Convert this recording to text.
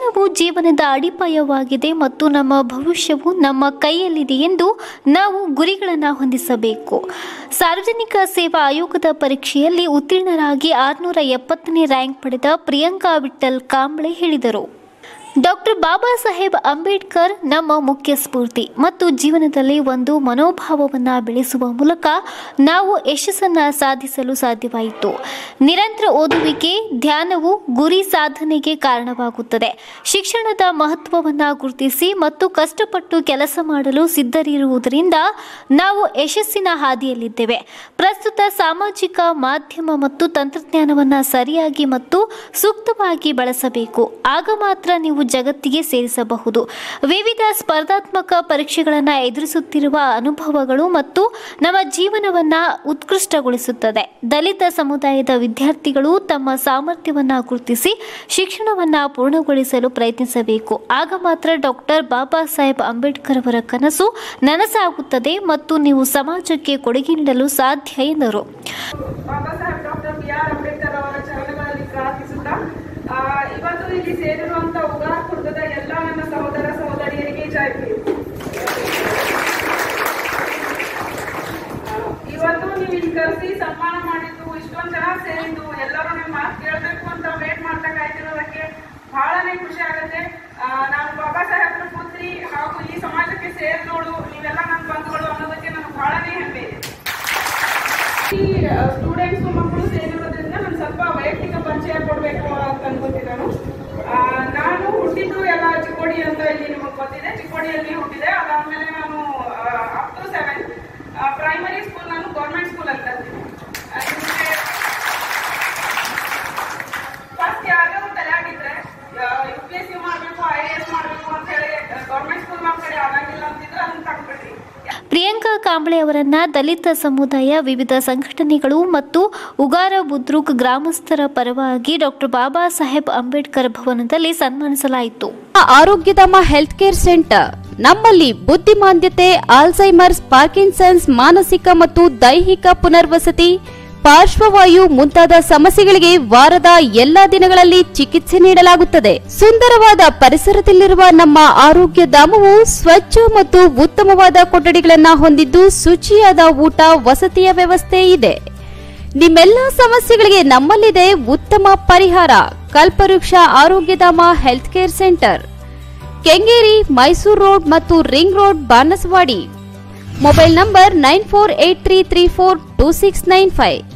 ಶಿಕ್ಷಣವು ಜೀವನದ ಅಡಿಪಾಯವಾಗಿದೆ ಮತ್ತು ನಮ್ಮ ಭವಿಷ್ಯವು ನಮ್ಮ ಕೈಯಲ್ಲಿದೆ ಎಂದು ನಾವು ಗುರಿಗಳನ್ನು ಹೊಂದಿಸಬೇಕು ಸಾರ್ವಜನಿಕ ಸೇವಾ ಆಯೋಗದ ಪರೀಕ್ಷೆಯಲ್ಲಿ ಉತ್ತೀರ್ಣರಾಗಿ ಆರುನೂರ ಎಪ್ಪತ್ತನೇ ರ್ಯಾಂಕ್ ಪಡೆದ ಪ್ರಿಯಾಂಕಾ ವಿಠಲ್ ಕಾಂಬ್ಳೆ ಹೇಳಿದರು ಡಾಕ್ಟರ್ ಬಾಬಾ ಸಾಹೇಬ್ ಅಂಬೇಡ್ಕರ್ ನಮ್ಮ ಮುಖ್ಯ ಸ್ಫೂರ್ತಿ ಮತ್ತು ಜೀವನದಲ್ಲಿ ಒಂದು ಮನೋಭಾವವನ್ನು ಬೆಳೆಸುವ ಮೂಲಕ ನಾವು ಯಶಸ್ಸನ್ನು ಸಾಧಿಸಲು ಸಾಧ್ಯವಾಯಿತು ನಿರಂತರ ಓದುವಿಕೆ ಧ್ಯಾನವು ಗುರಿ ಸಾಧನೆಗೆ ಕಾರಣವಾಗುತ್ತದೆ ಶಿಕ್ಷಣದ ಮಹತ್ವವನ್ನು ಗುರುತಿಸಿ ಮತ್ತು ಕಷ್ಟಪಟ್ಟು ಕೆಲಸ ಮಾಡಲು ಸಿದ್ಧರಿರುವುದರಿಂದ ನಾವು ಯಶಸ್ಸಿನ ಹಾದಿಯಲ್ಲಿದ್ದೇವೆ ಪ್ರಸ್ತುತ ಸಾಮಾಜಿಕ ಮಾಧ್ಯಮ ಮತ್ತು ತಂತ್ರಜ್ಞಾನವನ್ನು ಸರಿಯಾಗಿ ಮತ್ತು ಸೂಕ್ತವಾಗಿ ಬಳಸಬೇಕು ಆಗ ಮಾತ್ರ ನೀವು ಜಗತ್ತಿಗೆ ಸೇರಿಸಬಹುದು ವಿವಿಧ ಸ್ಪರ್ಧಾತ್ಮಕ ಪರೀಕ್ಷೆಗಳನ್ನು ಎದುರಿಸುತ್ತಿರುವ ಅನುಭವಗಳು ಮತ್ತು ನಮ್ಮ ಜೀವನವನ್ನು ಉತ್ಕೃಷ್ಟಗೊಳಿಸುತ್ತದೆ ದಲಿತ ಸಮುದಾಯದ ವಿದ್ಯಾರ್ಥಿಗಳು ತಮ್ಮ ಸಾಮರ್ಥ್ಯವನ್ನು ಗುರುತಿಸಿ ಶಿಕ್ಷಣವನ್ನು ಪೂರ್ಣಗೊಳಿಸಲು ಪ್ರಯತ್ನಿಸಬೇಕು ಆಗ ಮಾತ್ರ ಡಾಕ್ಟರ್ ಬಾಬಾ ಸಾಹೇಬ್ ಅಂಬೇಡ್ಕರ್ ಅವರ ಕನಸು ನನಸಾಗುತ್ತದೆ ಮತ್ತು ನೀವು ಸಮಾಜಕ್ಕೆ ಕೊಡುಗೆ ನೀಡಲು ಸಾಧ್ಯ ಎಂದರು Baba Saheb doctor B R Ambedkar ಅವರ ಚರಣಗಳಲ್ಲಿ ಪ್ರಾರ್ಥಿಸುತ್ತಾ ಆ, ಇವತ್ತು ಇಲ್ಲಿ ಸೇರಿರುವಂತ ಉಗಾರ ಕುರ್ಗದ ಎಲ್ಲ ನನ್ನ ಸಹೋದರ ಸಹೋದರಿಯರಿಗೆ ಜೈ ಭೀಮ್. ಆ, ಇವತ್ತು ನೀವು ಇಲ್ಲಿ ಕರೆಸಿ ಸನ್ಮಾನ ಮಾಡಿದ್ದು ಇಷ್ಟೊಂದು ಜನ ಸೇರಿದ್ದು ಎಲ್ಲರೂ ನಿಮ್ಮ ಮಾತು ಕೇಳಬೇಕು ಅಂತ ವೇಟ್ ಮಾಡ್ತಾ ಕಾಯ್ತಿರೋದಕ್ಕೆ ಬಹಳನೇ ಖುಷಿ ಆಗುತ್ತೆ ಆ, ನಾನು ಬಾಬಾ ಸಾಹೇಬ್ರ ಪುತ್ರಿ ಹಾಗೂ ಈ ಸಮಾಜಕ್ಕೆ ಸೇರಿದೋಳು ನೀವೆಲ್ಲ ನನ್ನ ಬಂಧುಗಳು ಅನ್ನೋದಕ್ಕೆ ನನಗೆ ಬಹಳನೇ ಹೆಮ್ಮೆ ಇದೆ ಈ ಸ್ಟೂಡೆಂಟ್ಸ್ ಮಕ್ಕಳು ಸೇರಿರೋದ್ರಿಂದ ನಾನು ಸ್ವಲ್ಪ ವೈಯಕ್ತಿಕ ಪರಿಚಯ ಕೊಡಬೇಕು ಅಂತ ಅನ್ಕೋತೀನಿ ನಾನು ಆ, ನಾನು ಹುಟ್ಟಿದ್ದು ಎಲ್ಲ ಚಿಕ್ಕೋಡಿ ಅಂತ ಇಲ್ಲಿ ನಿಮಗೆ ಗೊತ್ತಿದೆ ಚಿಕ್ಕೋಡಿಯಲ್ಲಿ ಹುಟ್ಟಿದೆ ಅದಾದ್ಮೇಲೆ ನಾನು up to seven primary school ನಾನು ಗೌರ್ಮೆಂಟ್ ಸ್ಕೂಲ್ ಅಂತ ಫಸ್ಟ್ ಯಾವ್ಯಾವ ತಲೆ ಆಗಿದ್ರೆ ಯು ಪಿ ಎಸ್ ಸಿ ಮಾಡಬೇಕು ಐ ಎ ಎಸ್ ಮಾಡಬೇಕು ಅಂತ ಹೇಳಿ ಗೌರ್ಮೆಂಟ್ ಸ್ಕೂಲ್ ನಮ್ಮ ಕಡೆ ಆಗಂಗಿಲ್ಲ ಅಂತಿದ್ರೆ ಅದನ್ನ ತಗೊಂಡ್ಬಿಟ್ರಿ ಪ್ರಿಯಾಂಕಾ ಕಾಂಬ್ಳೆ ಅವರನ್ನ ದಲಿತ ಸಮುದಾಯ ವಿವಿಧ ಸಂಘಟನೆಗಳು ಮತ್ತು ಉಗಾರ ಬುದ್ರುಕ್ ಗ್ರಾಮಸ್ಥರ ಪರವಾಗಿ ಡಾಕ್ಟರ್ ಬಾಬಾ ಸಾಹೇಬ್ ಅಂಬೇಡ್ಕರ್ ಭವನದಲ್ಲಿ ಸನ್ಮಾನಿಸಲಾಯಿತು ಆರೋಗ್ಯಧಾಮ ಹೆಲ್ತ್ ಕೇರ್ ಸೆಂಟರ್ ನಮ್ಮಲ್ಲಿ ಬುದ್ಧಿಮಾಂದ್ಯತೆ ಆಲ್ಝೈಮರ್ಸ್ ಪಾರ್ಕಿನ್ಸನ್ಸ್ ಮಾನಸಿಕ ಮತ್ತು ದೈಹಿಕ ಪುನರ್ವಸತಿ ಪಾರ್ಶ್ವವಾಯು ಮುಂತಾದ ಸಮಸ್ಯೆಗಳಿಗೆ ವಾರದ ಎಲ್ಲಾ ದಿನಗಳಲ್ಲಿ ಚಿಕಿತ್ಸೆ ನೀಡಲಾಗುತ್ತದೆ ಸುಂದರವಾದ ಪರಿಸರದಲ್ಲಿರುವ ನಮ್ಮ ಆರೋಗ್ಯ ಧಾಮವು ಸ್ವಚ್ಛ ಮತ್ತು ಉತ್ತಮವಾದ ಕೊಠಡಿಗಳನ್ನ ಹೊಂದಿದ್ದು ಶುಚಿಯಾದ ಊಟ ವಸತಿಯ ವ್ಯವಸ್ಥೆ ಇದೆ ನಿಮ್ಮೆಲ್ಲ ಸಮಸ್ಯೆಗಳಿಗೆ ನಮ್ಮಲ್ಲಿದೆ ಉತ್ತಮ ಪರಿಹಾರ Kalpavriksha Arogyadhama health care centre Kengeri Mysore road ಮತ್ತು ring road Banaswadi mobile number nine four eight three three four two six nine five